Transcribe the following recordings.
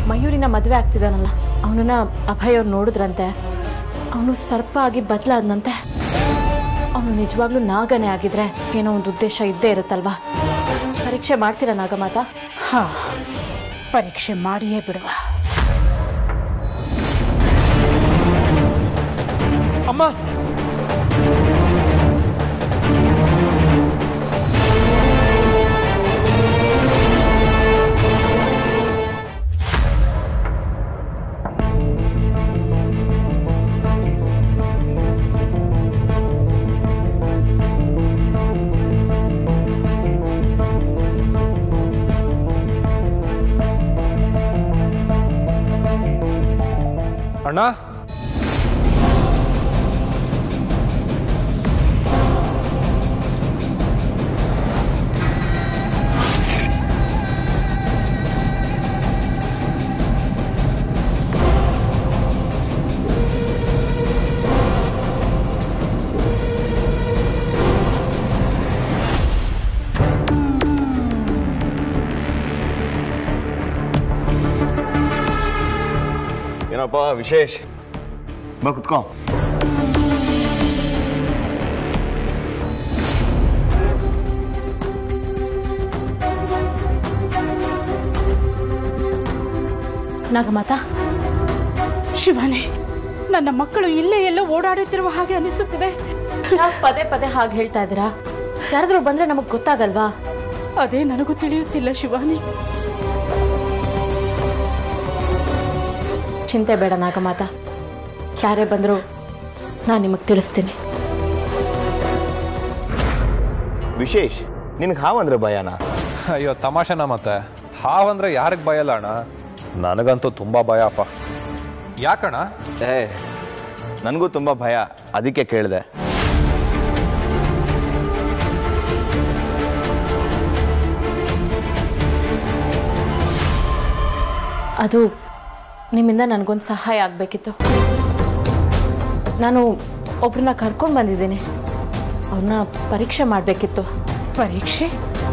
ಮಯೂರಿನ ಮದುವೆ ಆಗ್ತಿದ್ದಾನಲ್ಲ ಅವನನ್ನ ಅಭಯ್ ಅವ್ರು ನೋಡಿದ್ರಂತೆ ಅವನು ಸರ್ಪ ಆಗಿ ಬದಲಾದ್ನಂತೆ ಅವನು ನಿಜವಾಗ್ಲೂ ನಾಗನೇ ಆಗಿದ್ರೆ ಏನೋ ಒಂದು ಉದ್ದೇಶ ಇದ್ದೇ ಇರುತ್ತಲ್ವಾ ಪರೀಕ್ಷೆ ಮಾಡ್ತೀರಾ ನಾಗಮಾತ ಹಾ ಪರೀಕ್ಷೆ ಮಾಡಿಯೇ ಬಿಡುವ ಅಮ್ಮ ಅಣ್ಣ ಏನಪ್ಪ ವಿಶೇಷ್ ಬಾ ಕುತ್ಕೋ ನಾಗಮಾತ ಶಿವನೇ ನನ್ನ ಮಕ್ಕಳು ಇಲ್ಲೇ ಎಲ್ಲೋ ಓಡಾಡುತ್ತಿರುವ ಹಾಗೆ ಅನಿಸುತ್ತಿದೆ ಯಾಕೆ ಪದೇ ಪದೇ ಹಾಗೆ ಹೇಳ್ತಾ ಇದ್ದೀರಾ ಯಾರಾದ್ರೂ ಬಂದ್ರೆ ನಮಗೆ ಗೊತ್ತಾಗಲ್ವಾ ಅದೇ ನನಗೂ ತಿಳಿಯುತ್ತಿಲ್ಲ ಶಿವಾನಿ ಚಿಂತೆ ಬೇಡ ನಾಗಮಾತ ಯಾರೇ ಬಂದರೂ ನಾನು ನಿಮಗೆ ತಿಳಿಸ್ತೀನಿ ವಿಶೇಷ್ ನಿನಗೆ ಹಾವಂದ್ರೆ ಭಯನಾ ಅಯ್ಯೋ ತಮಾಷೆನ ಮತ್ತೆ ಹಾವಂದ್ರೆ ಯಾರಿಗೆ ಭಯಲ್ಲ ಅಣ್ಣ ನನಗಂತೂ ತುಂಬಾ ಭಯ ಅಪ್ಪ ಯಾಕಣ್ಣ ಏ ನನಗೂ ತುಂಬ ಭಯ ಅದಕ್ಕೆ ಕೇಳಿದೆ ಅದು ನಿಮ್ಮಿಂದ ನನಗೊಂದು ಸಹಾಯ ಆಗಬೇಕಿತ್ತು ನಾನು ಒಬ್ರನ್ನ ಕರ್ಕೊಂಡು ಬಂದಿದ್ದೀನಿ ಅವ್ರನ್ನ ಪರೀಕ್ಷೆ ಮಾಡಬೇಕಿತ್ತು ಪರೀಕ್ಷೆ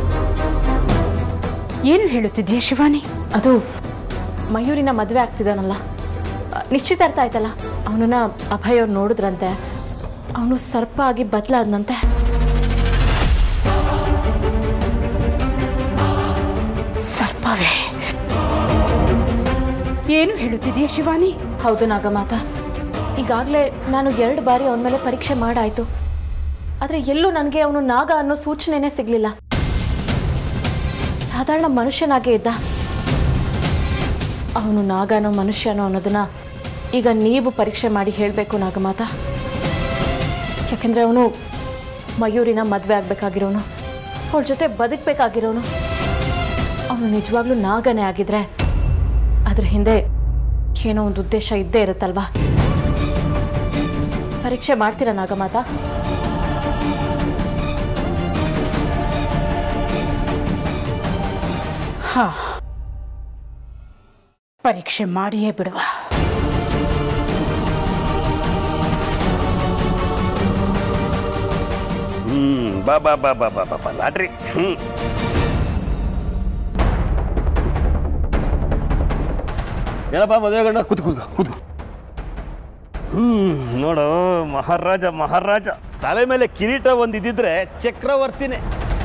ಏನು ಹೇಳುತ್ತಿದ್ದೀಯ ಶಿವಾನಿ ಅದು ಮಯೂರಿನ ಮದುವೆ ಆಗ್ತಿದ್ದಾನಲ್ಲ ಅ, ನಿಶ್ಚಿತಾರ್ಥ ಆಯ್ತಲ್ಲ ಅವನನ್ನ ಅಭಯ್ ಅವ್ರು ನೋಡಿದ್ರಂತೆ ಅವನು ಸರ್ಪ ಆಗಿ ಬದಲಾದ್ನಂತೆ ಸರ್ಪವೇ ಏನು ಹೇಳುತ್ತಿದ್ದೀಯ ಶಿವಾನಿ ಹೌದು ನಾಗಮಾತ ಈಗಾಗಲೇ ನಾನು ಎರಡು ಬಾರಿ ಅವನ ಮೇಲೆ ಪರೀಕ್ಷೆ ಮಾಡಾಯ್ತು ಆದರೆ ಎಲ್ಲೂ ನನಗೆ ಅವನು ನಾಗ ಅನ್ನೋ ಸೂಚನೆನೇ ಸಿಗಲಿಲ್ಲ ಸಾಧಾರಣ ಮನುಷ್ಯನಾಗೇ ಇದ್ದ ಅವನು ನಾಗನೋ ಮನುಷ್ಯನೋ ಅನ್ನೋದನ್ನ ಈಗ ನೀವು ಪರೀಕ್ಷೆ ಮಾಡಿ ಹೇಳಬೇಕು ನಾಗಮಾತ ಯಾಕೆಂದರೆ ಅವನು ಮಯೂರಿನ ಮದುವೆ ಆಗಬೇಕಾಗಿರೋನು ಅವ್ರ ಜೊತೆ ಬದುಕಬೇಕಾಗಿರೋನು ಅವನು ನಿಜವಾಗ್ಲೂ ನಾಗನೇ ಆಗಿದ್ರೆ ಅದ್ರ ಹಿಂದೆ ಏನೋ ಒಂದು ಉದ್ದೇಶ ಇದ್ದೇ ಇರುತ್ತಲ್ವಾ ಪರೀಕ್ಷೆ ಮಾಡ್ತೀರಾ ನಾಗಮಾತ ಹಾ ಪರೀಕ್ಷೆ ಮಾಡಿಯೇ ಬಿಡುವ ಹ್ಮ್ ಬಾ ಬಾ ಬಾ ಬಾ ಬಾ ಬಾ ಬಾ ಲಾಟ್ರಿ ಹ್ಮ್ ಏನಪ್ಪ ಮದುವೆ ಗಂಡ ಕೂತ್ ಕೂತ್ ಕೂತ್ ಹ್ಮ್ ನೋಡು ಮಹಾರಾಜ ಮಹಾರಾಜ ತಲೆ ಮೇಲೆ ಕಿರೀಟ ಒಂದಿದ್ದಿದ್ರೆ ಚಕ್ರವರ್ತಿನೇ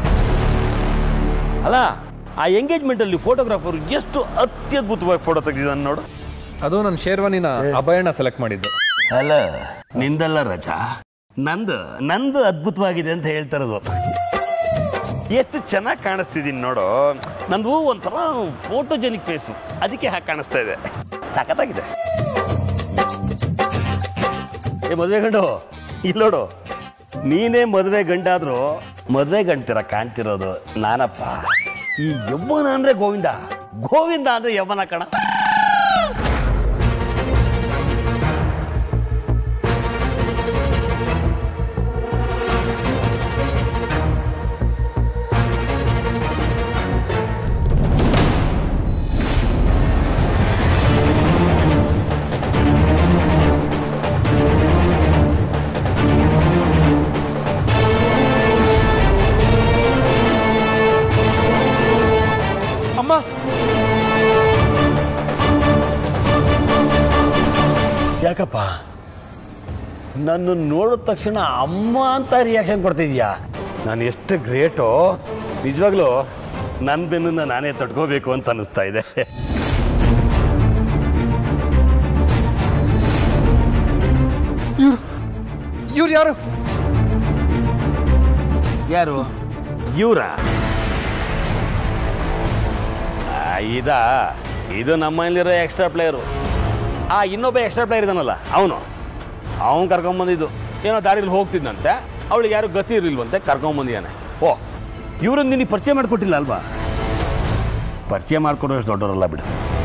ಅಲ್ಲ ಆ ಎಂಗೇಜ್ಮೆಂಟ್ ಅಲ್ಲಿ ಫೋಟೋಗ್ರಾಫರ್ ಎಷ್ಟು ಅತ್ಯದ್ಭುತವಾಗಿ ಫೋಟೋ ತೆಗೆದಿದ್ದಾನೆ ನೋಡು ಅದು ನನ್ನ ಶೇರ್ವಾನಿನ ಅಭಯಣ್ಣ ಸೆಲೆಕ್ಟ್ ಮಾಡಿದ್ದು ಅಲ್ಲ ನಿಂದಲ್ಲ ರಜಾ ನಂದು ನಂದು ಅದ್ಭುತವಾಗಿದೆ ಅಂತ ಹೇಳ್ತಾರದು ಎಷ್ಟು ಚೆನ್ನಾಗಿ ಕಾಣಿಸ್ತಿದ್ದೀನಿ ನೋಡು ನಂದು ಒಂಥರ ಫೋಟೋಜೆನಿಕ್ ಫೇಸು ಅದಕ್ಕೆ ಹಾಗೆ ಕಾಣಿಸ್ತಾ ಇದೆ ಸಖತ್ತಾಗಿದೆ ಏ ಮದುವೆ ಗಂಡು ಇಲ್ಲಿ ನೋಡು ನೀನೇ ಮದುವೆ ಗಂಡಾದ್ರೂ ಮದುವೆ ಗಂಡ್ತಿರ ಕಾಣ್ತಿರೋದು ನಾನಪ್ಪ ಈ ಯವ್ವನ ಅಂದ್ರೆ ಗೋವಿಂದ ಗೋವಿಂದ ಅಂದ್ರೆ ಯವ್ವನ ಕಣ ಅಮ್ಮ ಯಾಕಪ್ಪ ನನ್ನ ನೋಡಿದ ತಕ್ಷಣ ಅಮ್ಮ ಅಂತ ರಿಯಾಕ್ಷನ್ ಕೊಡ್ತಿದ್ಯಾ ನಾನು ಎಷ್ಟು ಗ್ರೇಟು ನಿಜವಾಗ್ಲೂ ನನ್ನ ಬೆನ್ನನ್ನು ನಾನೇ ತಡ್ಕೋಬೇಕು ಅಂತ ಅನ್ನಿಸ್ತಾ ಇದೆ ಇವ್ರು ಯಾರು ಯಾರು ಇವರ ಇದಾ ಇದು ನಮ್ಮಲ್ಲಿರೋ ಎಕ್ಸ್ಟ್ರಾ ಪ್ಲೇಯರು ಆ ಇನ್ನೊಬ್ಬ ಎಕ್ಸ್ಟ್ರಾ ಪ್ಲೇಯರ್ ಇದಾನಲ್ಲ ಅವನು ಅವನು ಕರ್ಕೊಂಬಂದಿದ್ದು ಏನೋ ದಾರಿಲಿ ಹೋಗ್ತಿದ್ದಂತೆ ಅವಳಿಗೆ ಯಾರು ಗತಿ ಇರಲಿಲ್ವಂತೆ ಕರ್ಕೊಂಬಂದಿದ್ದಾನೆ ಓ ಇವ್ರನ್ನ ನಿನಗೆ ಪರಿಚಯ ಮಾಡಿಕೊಟ್ಟಿಲ್ಲ ಅಲ್ವಾ ಪರಿಚಯ ಮಾಡಿಕೊಡೋಷ್ಟು ದೊಡ್ಡವರಲ್ಲ ಬಿಡು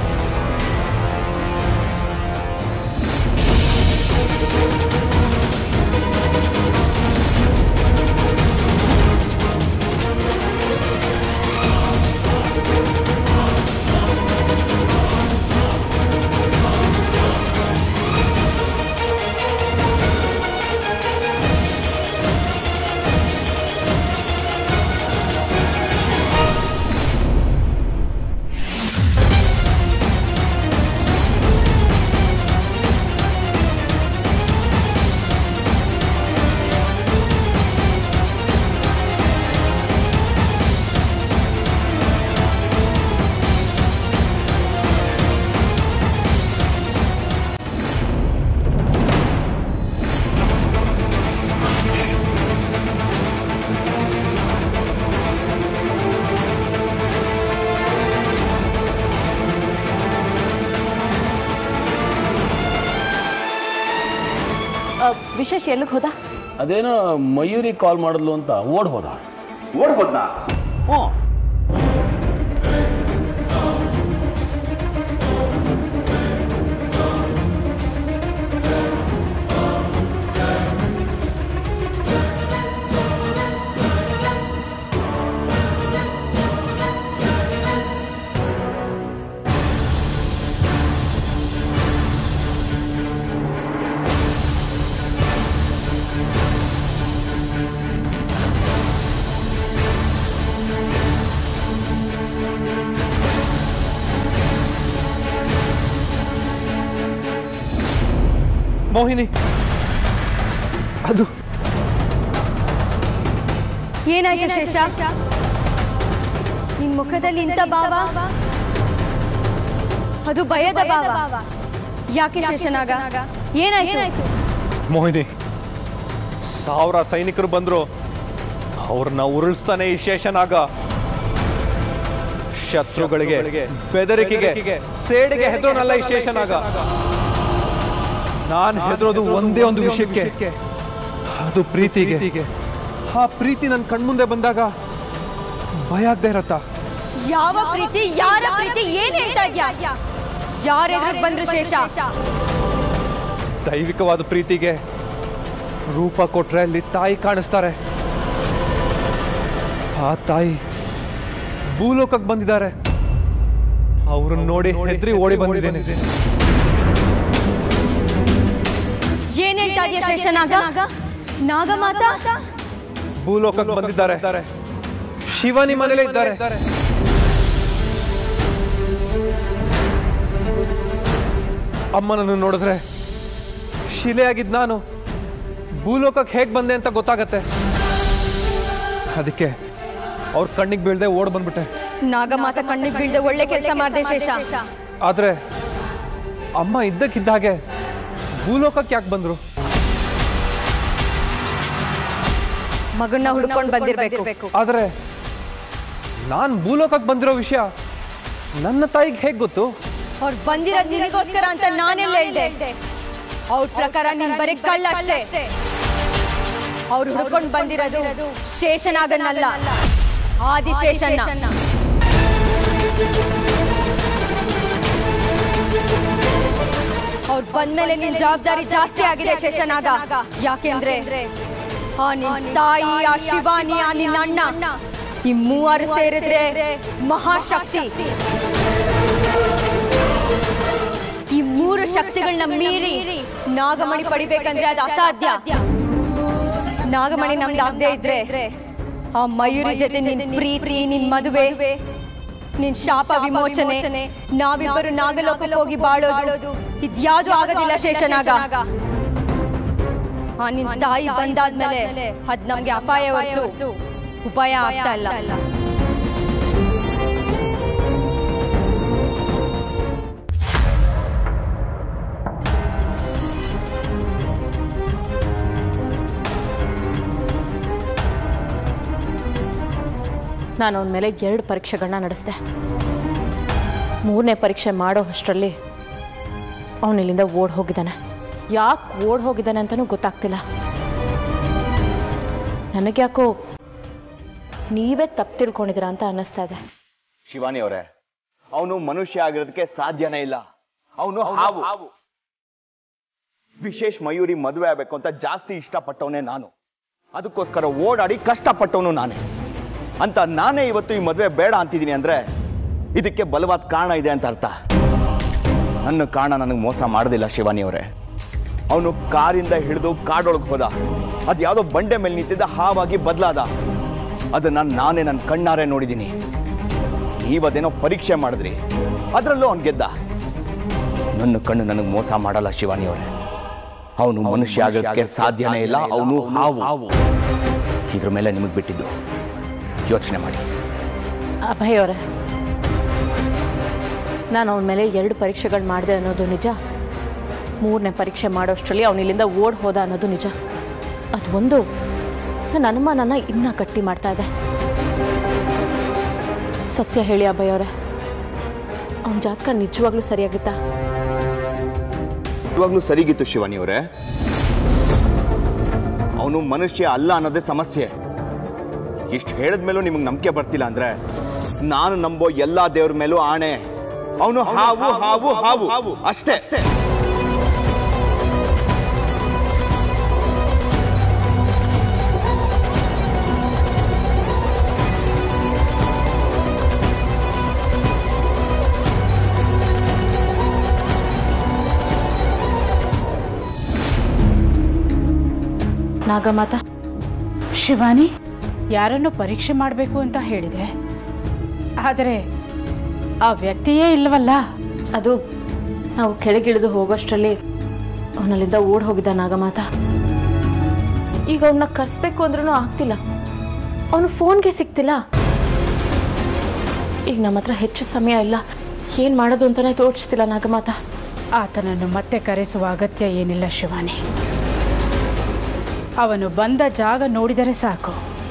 ಆ, ವಿಶೇಷ್ ಎಲ್ಲಿಗೆ ಹೋದ ಅದೇನೋ ಮಯೂರಿ ಕಾಲ್ ಮಾಡಿದ್ಲು ಅಂತ ಓಡ್ ಹೋದ ಓಡ್ ಹೋದ್ನಾ ಹ್ಞೂ ಮೋಹಿನಿ ಅದು ಏನಾಯ್ತು ಶೇಷ ನಿನ್ ಮುಖದಲ್ಲಿ ಇಂಥ ಭಾವ ಅದು ಭಯದ ಭಾವ ಯಾಕೆ ಶೇಷನಾಗ ಏನಾಯ್ತು ಮೋಹಿನಿ ಸಾವಿರ ಸೈನಿಕರು ಬಂದ್ರು ಅವ್ರನ್ನ ಉರುಳಿಸ್ತಾನೆ ಈ ಶೇಷನಾಗ ಶತ್ರುಗಳಿಗೆ ಬೆದರಿಕೆಗೆ ಸೇಡಿಗೆ ಹೆದರೋನಲ್ಲ ಈ ಶೇಷನಾಗ ನಾನು ಹೆದರೋದು ಒಂದೇ ಒಂದು ವಿಷಯಕ್ಕೆ ಅದು ಪ್ರೀತಿಗೆ ಆ ಪ್ರೀತಿ ನನ್ನ ಕಣ್ಮುಂದೆ ಬಂದಾಗ ಭಯ ಆಗದೆ ಇರತ್ತಾ ಯಾವ ಪ್ರೀತಿ ಯಾರ ಪ್ರೀತಿ ಏನ್ ಹೇಳ್ತಾ ಇದ್ಯಾ ಯಾರ ಎದುರು ಬಂದ್ರು ಶೇಷ ದೈವಿಕವಾದ ಪ್ರೀತಿಗೆ ರೂಪ ಕೊಟ್ರೆ ಅಲ್ಲಿ ತಾಯಿ ಕಾಣಿಸ್ತಾರೆ ಆ ತಾಯಿ ಭೂಲೋಕಕ್ಕೆ ಬಂದಿದ್ದಾರೆ ಅವ್ರನ್ನ ನೋಡಿ ಹೆದ್ರಿ ಓಡಿ ಬಂದಿದ್ದೇನೆ ಏನ್ ಹೇಳ್ತಾ ಇದ್ಯಾ ಶೇಷನಾಗ ನಾಗಮಾತಾ ಭೂಲೋಕಕ್ಕೆ ಬಂದಿದ್ದಾರೆ ಶಿವನಿ ಮನೇಲೇ ಇದ್ದಾರೆ ಅಮ್ಮನನ್ನು ನೋಡಿದ್ರೆ ಶಿಲೆಯಾಗಿದ್ದ ನಾನು ಭೂಲೋಕಕ್ಕೆ ಹೇಗೆ ಬಂದೆ ಅಂತ ಗೊತ್ತಾಗತ್ತೆ ಅದಕ್ಕೆ ಅವ್ರ ಕಣ್ಣಿಗೆ ಬೀಳ್ದೆ ಓಡ್ ಬಂದ್ಬಿಟ್ಟೆ ನಾಗಮಾತ ಕಣ್ಣಿಗೆ ಬೀಳ್ದೆ ಒಳ್ಳೆ ಕೆಲಸ ಮಾಡ್ದೆ ಶೇಷ ಆದ್ರೆ ಅಮ್ಮ ಇದ್ದಕ್ಕಿದ್ದಾಗೆ ಭೂಲೋಕಕ್ಕೆ ಯಾಕೆ ಬಂದ್ರು ಮಗನ್ನ ಹುಡ್ಕೊಂಡ್ ಬಂದಿರ್ಬೇಕು ಆದ್ರೆ ನಾನ್ ಭೂಲೋಕಕ್ಕೆ ಬಂದಿರೋ ವಿಷಯ ನನ್ನ ತಾಯಿಗೆ ಹೇಗೆ ಗೊತ್ತು ಅವ್ರು ಬಂದಿರೋದ್ ನಿನಗೋಸ್ಕರ ಅಂತ ನಾನೆಲ್ಲ ಹೇಳ್ದೆ ಅವ್ರ ಪ್ರಕಾರ ನೀನ್ ಬರೀ ಕಳ್ಳ ಅಷ್ಟೇ ಅವ್ರು ಹುಡ್ಕೊಂಡ್ ಬಂದಿರೋದು ಶೇಷನಾಗನ್ನಲ್ಲ ಆದಿಶೇಷನ್ನ ಅವ್ರು ಬಂದ್ಮೇಲೆ ನಿನ್ ಜವಾಬ್ದಾರಿ ಜಾಸ್ತಿ ಆಗಿದೆ ಶೇಷನಾಗ ಯಾಕೆಂದ್ರೆ ಆ ನಿನ್ ತಾಯಿ ಆ ಶಿವಾನಿ ಆ ನಿನ್ನ ಅಣ್ಣ ಈ ಮೂವರು ಸೇರಿದ್ರೆ ಮಹಾಶಕ್ತಿ ಈ ಮೂರು ಶಕ್ತಿಗಳನ್ನ ಮೀರಿ ನಾಗಮಣಿ ಪಡಿಬೇಕಂದ್ರೆ ಅದು ಅಸಾಧ್ಯ ನಾಗಮಣಿ ನಮ್ದಾಗದೆ ಇದ್ರೆ ಆ ಮಯೂರಿ ಜೊತೆ ನಿನ್ ಪ್ರೀತಿ ನಿನ್ ಮದುವೆ ನಿನ್ ಶಾಪ ವಿಮೋಚನೆ ನಾವಿಬ್ಬರು ನಾಗಲೋಕಕ್ಕೆ ಹೋಗಿ ಬಾಳೋದು ಇದ್ಯಾವುದು ಆಗೋದಿಲ್ಲ ಶೇಷನಾಗ ಆ ನಿನ್ ತಾಯಿ ಬಂದಾದ್ಮೇಲೆ ಅದ್ ನಮ್ಗೆ ಅಪಾಯ ಹೊರತು ಉಪಾಯ ಆಗ್ತಾ ಇಲ್ಲ ನಾನು ಅವನ ಮೇಲೆ ಎರಡು ಪರೀಕ್ಷೆಗಳನ್ನ ನಡೆಸಿದೆ ಮೂರನೇ ಪರೀಕ್ಷೆ ಮಾಡೋ ಅಷ್ಟರಲ್ಲಿ ಅವನು ಇಲ್ಲಿಂದ ಓಡ್ ಹೋಗಿದ್ದಾನೆ ಯಾಕೆ ಓಡ್ ಹೋಗಿದ್ದಾನೆ ಅಂತಲೂ ಗೊತ್ತಾಗ್ತಿಲ್ಲ ನನಗೆ ಯಾಕೋ ನೀವೇ ತಪ್ಪು ತಿಳ್ಕೊಂಡಿದ್ದೀರಾ ಅಂತ ಅನ್ನಿಸ್ತಾ ಇದೆ ಶಿವಾನಿ ಅವರೇ ಅವನು ಮನುಷ್ಯ ಆಗಿರೋದಕ್ಕೆ ಸಾಧ್ಯನೇ ಇಲ್ಲ ಅವನು ಹಾವು ವಿಶೇಷ್ ಮಯೂರಿ ಮದುವೆ ಆಗ್ಬೇಕು ಅಂತ ಜಾಸ್ತಿ ಇಷ್ಟಪಟ್ಟವನೇ ನಾನು ಅದಕ್ಕೋಸ್ಕರ ಓಡಾಡಿ ಕಷ್ಟಪಟ್ಟವನು ನಾನೇ ಅಂತ ನಾನೇ ಇವತ್ತು ಈ ಮದುವೆ ಬೇಡ ಅಂತಿದ್ದೀನಿ ಅಂದ್ರೆ ಇದಕ್ಕೆ ಬಲವಾದ ಕಾರಣ ಇದೆ ಅಂತ ಅರ್ಥ ನನ್ನ ಕಾರಣ ನನಗೆ ಮೋಸ ಮಾಡೋದಿಲ್ಲ ಶಿವಾನಿ ಅವರೇ ಅವನು ಕಾರಿಂದ ಹಿಡಿದು ಕಾಡೊಳಗೆ ಹೋದ ಅದು ಯಾವುದೋ ಬಂಡೆ ಮೇಲೆ ನಿಂತಿದ್ದ ಹಾವಾಗಿ ಬದಲಾದ ಅದನ್ನ ನಾನೇ ನನ್ನ ಕಣ್ಣಾರೆ ನೋಡಿದ್ದೀನಿ ನೀವದೇನೋ ಪರೀಕ್ಷೆ ಮಾಡಿದ್ರಿ ಅದರಲ್ಲೂ ಅವ್ನು ಗೆದ್ದ ನನ್ನ ಕಣ್ಣು ನನಗೆ ಮೋಸ ಮಾಡಲ್ಲ ಶಿವಾನಿ ಅವರೇ ಅವನು ಮನುಷ್ಯ ಆಗೋದಕ್ಕೆ ಸಾಧ್ಯನೇ ಇಲ್ಲ ಅವನು ಹಾವು ಇದ್ರ ಮೇಲೆ ನಿಮಗೆ ಬಿಟ್ಟಿದ್ದು ಯೋಚನೆ ಮಾಡಿ ಅಭಯ್ ಅವರೇ ನಾನು ಅವನ ಮೇಲೆ ಎರಡು ಪರೀಕ್ಷೆಗಳು ಮಾಡಿದೆ ಅನ್ನೋದು ನಿಜ ಮೂರನೇ ಪರೀಕ್ಷೆ ಮಾಡೋಷ್ಟರಲ್ಲಿ ಅವನು ಇಲ್ಲಿಂದ ಓಡ್ ಹೋದ ಅನ್ನೋದು ನಿಜ ಅದು ಒಂದು ನನ್ನ ಅನುಮಾನನ ಇನ್ನೂ ಗಟ್ಟಿ ಮಾಡ್ತಾ ಇದೆ ಸತ್ಯ ಹೇಳಿ ಅಭಯ್ ಅವರೇ ಅವನ ಜಾತಕ ನಿಜವಾಗ್ಲೂ ಸರಿಯಾಗಿತ್ತಾ ಇವಾಗ್ಲೂ ಸರಿಗಿತ್ತು ಶಿವಾನಿ ಅವರೇ ಅವನು ಮನುಷ್ಯ ಅಲ್ಲ ಅನ್ನೋದೇ ಸಮಸ್ಯೆ ಇಷ್ಟು ಹೇಳಿದ್ಮೇಲೂ ನಿಮಗೆ ನಂಬಿಕೆ ಬರ್ತಿಲ್ಲ ಅಂದ್ರೆ ನಾನು ನಂಬೋ ಎಲ್ಲಾ ದೇವ್ರ ಮೇಲೂ ಆಣೆ ಅವನು ಹಾವು ಹಾವು ಹಾವು ಹಾವು ಅಷ್ಟೇ ನಾಗಮಾತ ಶಿವಾನಿ ಯಾರನ್ನು ಪರೀಕ್ಷೆ ಮಾಡಬೇಕು ಅಂತ ಹೇಳಿದೆ ಆದರೆ ಆ ವ್ಯಕ್ತಿಯೇ ಇಲ್ವಲ್ಲ ಅದು ನಾವು ಕೆಳಗಿಳಿದು ಹೋಗೋಷ್ಟರಲ್ಲಿ ಅವನಲ್ಲಿಂದ ಓಡ್ ಹೋಗಿದ್ದ ನಾಗಮಾತ ಈಗ ಅವನ್ನ ಕರೆಸ್ಬೇಕು ಅಂದ್ರೂ ಆಗ್ತಿಲ್ಲ ಅವನು ಫೋನ್ಗೆ ಸಿಗ್ತಿಲ್ಲ ಈಗ ನಮ್ಮ ಹತ್ರ ಹೆಚ್ಚು ಸಮಯ ಇಲ್ಲ ಏನು ಮಾಡೋದು ಅಂತಲೇ ತೋಚಿಸ್ತಿಲ್ಲ ನಾಗಮಾತ ಆತನನ್ನು ಮತ್ತೆ ಕರೆಸುವ ಅಗತ್ಯ ಏನಿಲ್ಲ ಶಿವಾನಿ ಅವನು ಬಂದ ಜಾಗ ನೋಡಿದರೆ ಸಾಕು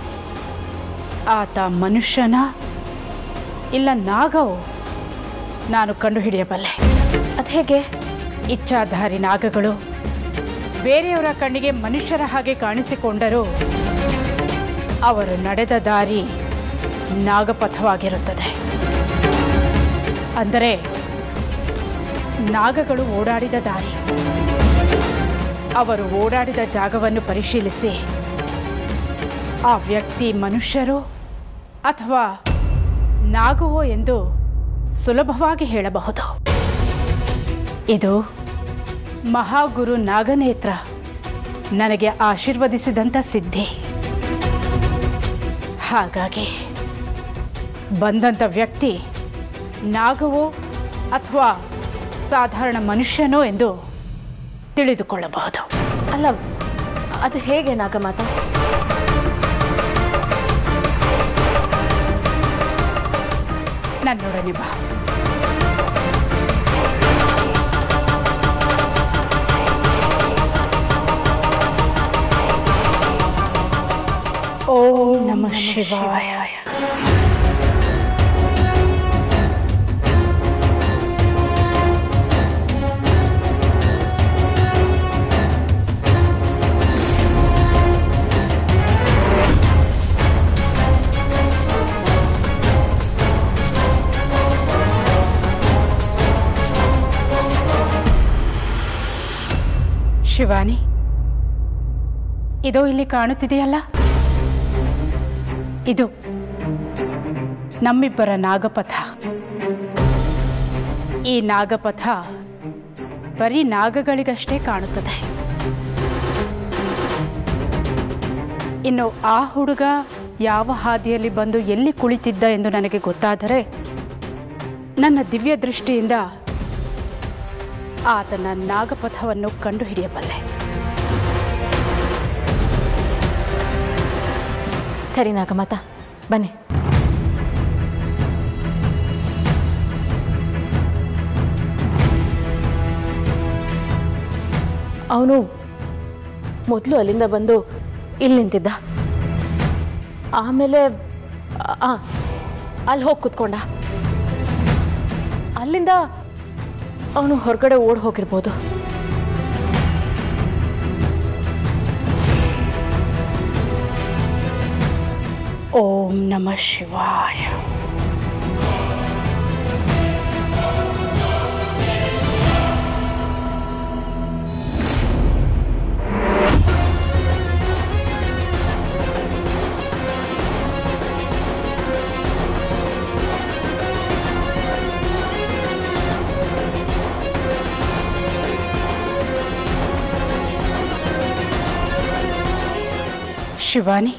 ಆತ ಮನುಷ್ಯನ ಇಲ್ಲ ನಾಗವು ನಾನು ಕಂಡುಹಿಡಿಯಬಲ್ಲೆ ಅದು ಹೇಗೆ ಇಚ್ಛಾಧಾರಿ ನಾಗಗಳು ಬೇರೆಯವರ ಕಣ್ಣಿಗೆ ಮನುಷ್ಯರ ಹಾಗೆ ಕಾಣಿಸಿಕೊಂಡರೂ ಅವರು ನಡೆದ ದಾರಿ ನಾಗಪಥವಾಗಿರುತ್ತದೆ ಅಂದರೆ ನಾಗಗಳು ಓಡಾಡಿದ ದಾರಿ ಅವರು ಓಡಾಡಿದ ಜಾಗವನ್ನು ಪರಿಶೀಲಿಸಿ ಆ ವ್ಯಕ್ತಿ ಮನುಷ್ಯರೋ ಅಥವಾ ನಾಗವೋ ಎಂದು ಸುಲಭವಾಗಿ ಹೇಳಬಹುದು ಇದು ಮಹಾಗುರು ನಾಗನೇತ್ರ ನನಗೆ ಆಶೀರ್ವದಿಸಿದಂಥ ಸಿದ್ಧಿ ಹಾಗಾಗಿ ಬಂದಂಥ ವ್ಯಕ್ತಿ ನಾಗವೋ ಅಥವಾ ಸಾಧಾರಣ ಮನುಷ್ಯನೋ ಎಂದು ತಿಳಿದುಕೊಳ್ಳಬಹುದು ಅಲ್ಲ ಅದು ಹೇಗೆ ನಾಗಮಾತ ನನ್ನೊಡನೆ ಬಾ ಓಂ ನಮಃ ಶಿವಾಯ ಶಿವಾನಿ ಇದೋ ಇಲ್ಲಿ ಕಾಣುತ್ತಿದೆಯಲ್ಲ ಇದು ನಮ್ಮಿಬ್ಬರ ನಾಗಪಥ ಈ ನಾಗಪಥ ಬರೀ ನಾಗಗಳಿಗಷ್ಟೇ ಕಾಣುತ್ತದೆ ಇನ್ನು ಆ ಹುಡುಗ ಯಾವ ಹಾದಿಯಲ್ಲಿ ಬಂದು ಎಲ್ಲಿ ಕುಳಿತಿದ್ದ ಎಂದು ನನಗೆ ಗೊತ್ತಾದರೆ ನನ್ನ ದಿವ್ಯ ದೃಷ್ಟಿಯಿಂದ ಆತನ ನಾಗಪಥವನ್ನು ಕಂಡುಹಿಡಿಯಬಲ್ಲೆ ಸರಿ ನಾಗಮಾತ ಬನ್ನಿ ಅವನು ಮೊದಲು ಅಲ್ಲಿಂದ ಬಂದು ಇಲ್ಲಿ ನಿಂತಿದ್ದ ಆಮೇಲೆ ಆ, ಅಲ್ಲಿ ಹೋಗಿ ಕುತ್ಕೊಂಡ ಅಲ್ಲಿಂದ ಅವನು ಹೊರಗಡೆ ಓಡ್ ಹೋಗಿರ್ಬೋದು ಓಂ ನಮಃ ಶಿವಾಯ ಶಿವಾನಿ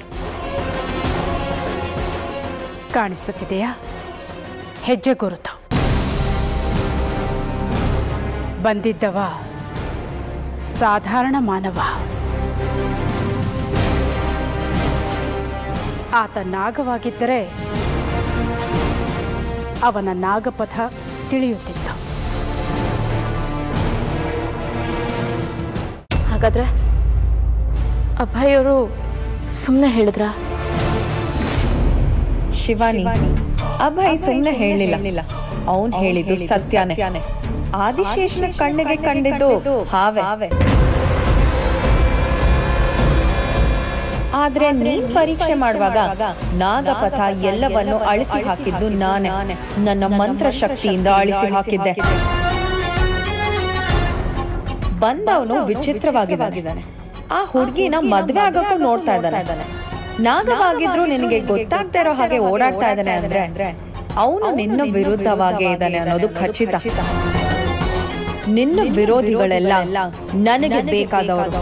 ಕಾಣಿಸುತ್ತಿದೆಯಾ ಹೆಜ್ಜೆ ಗುರುತು ಬಂದಿದ್ದವ ಸಾಧಾರಣ ಮಾನವ ಆತ ನಾಗವಾಗಿದ್ದರೆ ಅವನ ನಾಗಪಥ ತಿಳಿಯುತ್ತಿತ್ತು ಹಾಗಾದ್ರೆ ಅಭಯವರು ಸುಮ್ಮನೆ ಹೇಳಿದ್ರಾ ಶಿವಾನಿ ಅಭಯ್ ಸುಮ್ಮನೆ ಹೇಳಲಿಲ್ಲ ಅವನ್ ಹೇಳಿದ್ದು ಸತ್ಯನೇ ಆದಿಶೇಷನ ಕಣ್ಣಿಗೆ ಕಂಡಿದ್ದು ಹಾವೆ ಆದ್ರೆ ನೀನ್ ಪರೀಕ್ಷೆ ಮಾಡುವಾಗ ನಾಗಪಥ ಎಲ್ಲವನ್ನು ಅಳಿಸಿ ಹಾಕಿದ್ದು ನಾನೇ ನನ್ನ ಮಂತ್ರ ಶಕ್ತಿಯಿಂದ ಅಳಿಸಿ ಹಾಕಿದ್ದೆ ಬಂದವನು ವಿಚಿತ್ರವಾಗಿದ್ದಾನೆ ಆ ಹುಡುಗಿನ ಮದ್ವೆ ಆಗಕ್ಕೂ ನೋಡ್ತಾ ಇದ್ದಾನೆ ನಾಗವಾಗಿದ್ರು ನಿನಗೆ ಗೊತ್ತಾಗ್ತಾ ಇರೋ ಹಾಗೆ ಓಡಾಡ್ತಾ ಇದ್ದಾನೆ ಅಂದ್ರೆ ಅವನು ನಿನ್ನ ವಿರುದ್ಧವಾಗೇ ಇದ್ದಾನೆ ಅನ್ನೋದು ಖಚಿತ ನಿನ್ನ ವಿರೋಧಿಗಳೆಲ್ಲ ನನಗೆ ಬೇಕಾದವರು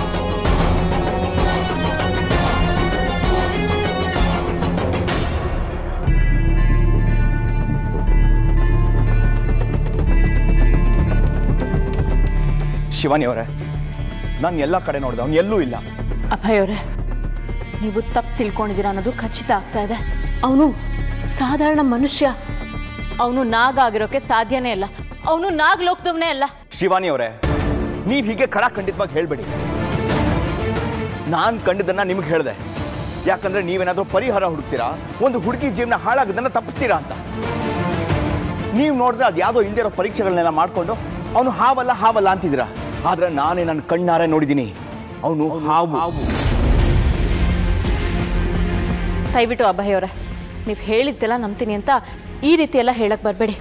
ಶಿವಾನಿ ಅವರೇ ನಾನು ಎಲ್ಲ ಕಡೆ ನೋಡಿದೆ ಅವ್ನು ಎಲ್ಲೂ ಇಲ್ಲ ಅಭಯವರೇ ನೀವು ತಪ್ಪು ತಿಳ್ಕೊಂಡಿದ್ದೀರಾ ಅನ್ನೋದು ಖಚಿತ ಆಗ್ತಾ ಇದೆ ಅವನು ಸಾಧಾರಣ ಮನುಷ್ಯ ಅವನು ನಾಗ ಆಗಿರೋಕೆ ಸಾಧ್ಯನೇ ಇಲ್ಲ ಅವನು ನಾಗ್ ಲೋಕದವನೇ ಅಲ್ಲ ಶಿವಾನಿ ಅವರೇ ನೀವು ಹೀಗೆ ಖಡ ಖಂಡಿತವಾಗಿ ಹೇಳ್ಬೇಡಿ ನಾನು ಕಂಡಿದ್ದನ್ನ ನಿಮ್ಗೆ ಹೇಳಿದೆ ಯಾಕಂದ್ರೆ ನೀವೇನಾದ್ರೂ ಪರಿಹಾರ ಹುಡುಕ್ತೀರಾ ಒಂದು ಹುಡುಗಿ ಜೀವನ ಹಾಳಾಗೋದನ್ನ ತಪ್ಪಿಸ್ತೀರಾ ಅಂತ ನೀವು ನೋಡಿದ್ರೆ ಅದು ಯಾವುದೋ ಇಲ್ದಿರೋ ಪರೀಕ್ಷೆಗಳನ್ನೆಲ್ಲ ಮಾಡ್ಕೊಂಡು ಅವನು ಹಾವಲ್ಲ ಹಾವಲ್ಲ ಅಂತಿದ್ದೀರಾ ಆದ್ರೆ ನಾನೇ ನನ್ನ ಕಣ್ಣಾರೆ ನೋಡಿದ್ದೀನಿ ಅವನು ಹಾವು ದಯವಿಟ್ಟು ಅಭಯವರೇ ನೀವು ಹೇಳಿದ್ದೆಲ್ಲ ನಂಬ್ತೀನಿ ಅಂತ ಈ ರೀತಿ ಎಲ್ಲ ಹೇಳಕ್ ಬರಬೇಡಿ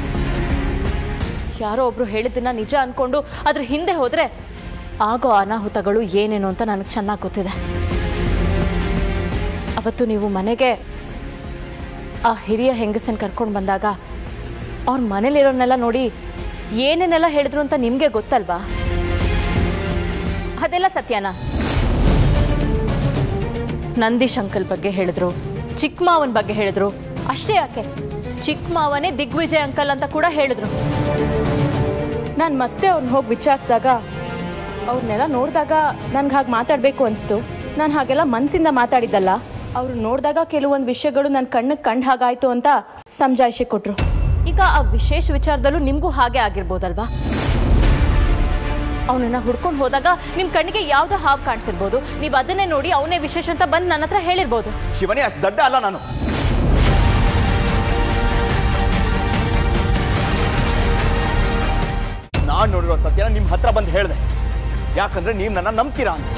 ಯಾರೋ ಒಬ್ರು ಹೇಳಿದ್ದನ್ನ ನಿಜ ಅನ್ಕೊಂಡು ಅದ್ರ ಹಿಂದೆ ಹೋದ್ರೆ ಆಗೋ ಅನಾಹುತಗಳು ಏನೇನು ಅಂತ ನನಗೆ ಚೆನ್ನಾಗಿ ಗೊತ್ತಿದೆ ಅವತ್ತು ನೀವು ಮನೆಗೆ ಆ ಹಿರಿಯ ಹೆಂಗಸನ್ ಕರ್ಕೊಂಡು ಬಂದಾಗ ಅವ್ರ ಮನೇಲಿರೋನೆಲ್ಲ ನೋಡಿ ಏನೇನೆಲ್ಲ ಹೇಳಿದ್ರು ಅಂತ ನಿಮಗೆ ಗೊತ್ತಲ್ವಾ ಅದೆಲ್ಲ ಸತ್ಯನಾ ನಂದೀಶ್ ಅಂಕಲ್ ಬಗ್ಗೆ ಹೇಳಿದ್ರು ಚಿಕ್ಕ ಮಾವನ ಬಗ್ಗೆ ಹೇಳಿದ್ರು ಅಷ್ಟೇ ಯಾಕೆ ಚಿಕ್ಕ ಮಾವನೇ ದಿಗ್ವಿಜಯ್ ಅಂಕಲ್ ಅಂತ ಕೂಡ ಹೇಳಿದ್ರು ನಾನು ಮತ್ತೆ ಅವ್ರನ್ನ ಹೋಗಿ ವಿಚಾರಿಸಿದಾಗ ಅವ್ರನ್ನೆಲ್ಲ ನೋಡಿದಾಗ ನನ್ಗೆ ಹಾಗೆ ಮಾತಾಡಬೇಕು ಅನಿಸ್ತು ನಾನು ಹಾಗೆಲ್ಲ ಮನಸ್ಸಿಂದ ಮಾತಾಡಿದ್ದಲ್ಲ ಅವ್ರು ನೋಡಿದಾಗ ಕೆಲವೊಂದು ವಿಷಯಗಳು ನನ್ನ ಕಣ್ಣಿಗೆ ಕಂಡು ಹಾಗಾಯ್ತು ಅಂತ ಸಮಜಾಯಿಷಿ ಕೊಟ್ರು ಈಗ ಆ ವಿಶೇಷ ವಿಚಾರದಲ್ಲೂ ನಿಮಗೂ ಹಾಗೆ ಆಗಿರ್ಬೋದಲ್ವಾ ಅವನನ್ನ ಹುಡ್ಕೊಂಡು ಹೋದಾಗ ನಿಮ್ಮ ಕಣ್ಣಿಗೆ ಯಾವುದೋ ಹಾವು ಕಾಣಿಸಿರ್ಬೋದು ನೀವು ಅದನ್ನೇ ನೋಡಿ ಅವನೇ ವಿಶೇಷ ಅಂತ ಬಂದು ನನ್ನ ಹತ್ರ ಹೇಳಿರ್ಬೋದು ಶಿವನೇ ಅಷ್ಟು ದಡ್ಡ ಅಲ್ಲ ನಾನು ನಾನು ನೋಡಿರೋ ಸತ್ಯನ ನಿಮ್ಮ ಹತ್ರ ಬಂದು ಹೇಳಿದೆ ಯಾಕಂದ್ರೆ ನೀವು ನನ್ನ ನಂಬ್ತೀರಾ ಅಂತ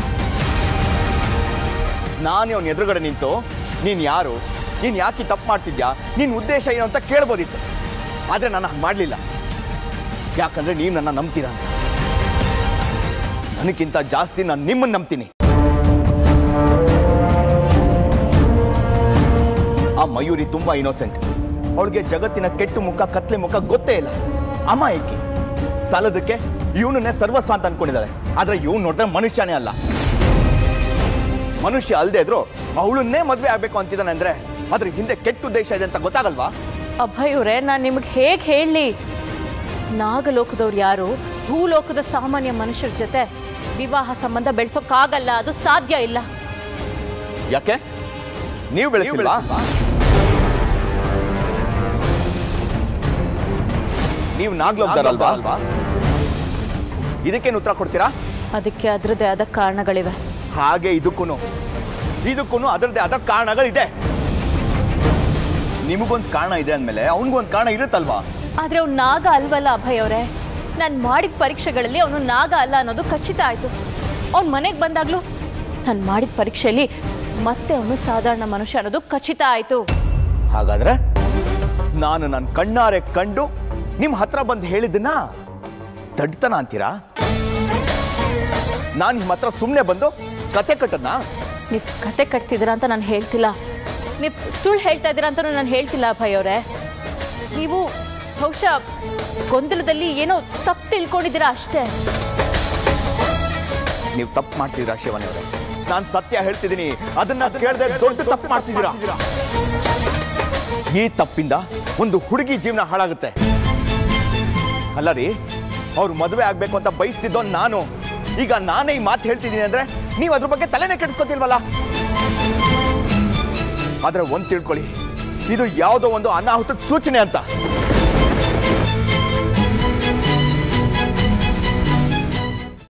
ನಾನು ಅವನ ಎದುರುಗಡೆ ನಿಂತು ನೀನು ಯಾರು ನೀನು ಯಾಕೆ ತಪ್ಪು ಮಾಡ್ತಿದ್ಯಾ ನಿನ್ನ ಉದ್ದೇಶ ಏನು ಅಂತ ಕೇಳ್ಬೋದಿತ್ತು ಆದರೆ ನಾನು ಹಾಗೆ ಮಾಡಲಿಲ್ಲ ಯಾಕಂದ್ರೆ ನೀವು ನನ್ನ ನಂಬ್ತೀರಾ ಅಂತ ನನಗಿಂತ ಜಾಸ್ತಿ ನಾನು ನಿಮ್ಮನ್ನು ನಂಬ್ತೀನಿ ಆ ಮಯೂರಿ ತುಂಬಾ ಇನೋಸೆಂಟ್ ಅವಳಿಗೆ ಜಗತ್ತಿನ ಕೆಟ್ಟು ಮುಖ ಕತ್ಲೆ ಮುಖ ಗೊತ್ತೇ ಇಲ್ಲ ಅಮಾಯಕಿ ಸಾಲದಕ್ಕೆ ಇವನನ್ನೇ ಸರ್ವಸ್ವ ಅಂತ ಅನ್ಕೊಂಡಿದ್ದಾಳೆ ಆದ್ರೆ ಇವನು ನೋಡಿದ್ರೆ ಮನುಷ್ಯನೇ ಅಲ್ಲ ಮನುಷ್ಯ ಅಲ್ಲದೆ ಇದ್ರು ಅವಳನ್ನೇ ಮದ್ವೆ ಆಗ್ಬೇಕು ಅಂತಿದ್ದಾನೆ ಅಂದ್ರೆ ಅದ್ರ ಹಿಂದೆ ಕೆಟ್ಟ ಉದ್ದೇಶ ಇದೆ ಅಂತ ಗೊತ್ತಾಗಲ್ವಾ ಅಭಯವ್ರೆ ನಾನು ನಿಮಗೆ ಹೇಗೆ ಹೇಳಲಿ ನಾಗಲೋಕದವ್ರು ಯಾರು ಭೂಲೋಕದ ಸಾಮಾನ್ಯ ಮನುಷ್ಯರ ಜೊತೆ ವಿವಾಹ ಸಂಬಂಧ ಬೆಳೆಸೋಕ್ಕಾಗಲ್ಲ ಅದು ಸಾಧ್ಯ ಇಲ್ಲ ಯಾಕೆ ನೀವು ಬೆಳೆಸಿಲ್ವಾ ನೀವು ನಾಗ್ಲೋಗ್ದಾರಲ್ವಾ ಇದಕ್ಕೇನು ಉತ್ತರ ಕೊಡ್ತೀರಾ ಅದಕ್ಕೆ ಅದರದ್ದೇ ಆದ ಕಾರಣಗಳಿವೆ ಹಾಗೆ ಇದಕ್ಕೂ ಇದಕ್ಕೂ ಅದರದ್ದೇ ಆದ ಕಾರಣಗಳಿದೆ ನಿಮಗೊಂದು ಕಾರಣ ಇದೆ ಅಂದಮೇಲೆ ಅವನಿಗೊಂದು ಕಾರಣ ಇರುತ್ತಲ್ವಾ ಆದ್ರೆ ಅವ್ನು ನಾಗ ಅಲ್ವಲ್ಲ ಅಭಯ್ ಅವರೇ ನಾನು ಮಾಡಿದ ಪರೀಕ್ಷೆಗಳಲ್ಲಿ ಅವನು ನಾಗ ಅಲ್ಲ ಅನ್ನೋದು ಖಚಿತ ಆಯ್ತು ಅವ್ನ ಮನೆಗೆ ಬಂದಾಗ್ಲೂ ನಾನು ಮಾಡಿದ ಪರೀಕ್ಷೆಯಲ್ಲಿ ಮತ್ತೆ ಅವನು ಸಾಧಾರಣ ಮನುಷ್ಯ ಅನ್ನೋದು ಖಚಿತ ಆಯ್ತು ಹಾಗಾದ್ರೆ ನಾನು ನನ್ನ ಕಣ್ಣಾರೆ ಕಂಡು ನಿಮ್ಮ ಹತ್ರ ಬಂದು ಹೇಳಿದ್ದನ್ನ ದಡ್ತನ ಅಂತೀರಾ ನಾನು ನಿಮ್ಮ ಹತ್ರ ಸುಮ್ಮನೆ ಬಂದು ಕತೆ ಕಟ್ಟದ್ನಾ ನೀವು ಕತೆ ಕಟ್ತಿದ್ದೀರಾ ಅಂತ ನಾನು ಹೇಳ್ತಿಲ್ಲ ನೀವು ಸುಳ್ಳು ಹೇಳ್ತಾ ಇದ್ದೀರಾ ಅಂತ ನಾನು ಹೇಳ್ತಿಲ್ಲ ಅಭಯ್ ಅವರೇ ನೀವು ಬಹುಶಃ ಗೊಂದಲದಲ್ಲಿ ಏನೋ ತಪ್ಪು ತಿಳ್ಕೊಂಡಿದ್ದೀರಾ ಅಷ್ಟೇ ನೀವು ತಪ್ಪು ಮಾಡ್ತಿದ್ದೀರಾ ಶಿವನೇ ಅವರೇ ನಾನು ಸತ್ಯ ಹೇಳ್ತಿದ್ದೀನಿ ಅದನ್ನ ಕೇಳದೆ ದೊಡ್ಡ ತಪ್ಪು ಮಾಡ್ತಿದ್ದೀರಾ ಈ ತಪ್ಪಿಂದ ಒಂದು ಹುಡುಗಿ ಜೀವನ ಹಾಳಾಗುತ್ತೆ ಅಲ್ಲ ರೀ ಅವ್ರು ಮದುವೆ ಆಗ್ಬೇಕು ಅಂತ ಬಯಸ್ತಿದ್ದೋ ನಾನು ಈಗ ನಾನೇ ಈ ಮಾತು ಹೇಳ್ತಿದ್ದೀನಿ ಅಂದ್ರೆ ನೀವು ಅದ್ರ ಬಗ್ಗೆ ತಲೆನೇ ಕೆಡಿಸ್ಕೊತಿಲ್ವಲ್ಲ ಆದ್ರೆ ಒಂದ್ ತಿಳ್ಕೊಳ್ಳಿ ಇದು ಯಾವುದೋ ಒಂದು ಅನಾಹುತದ ಸೂಚನೆ ಅಂತ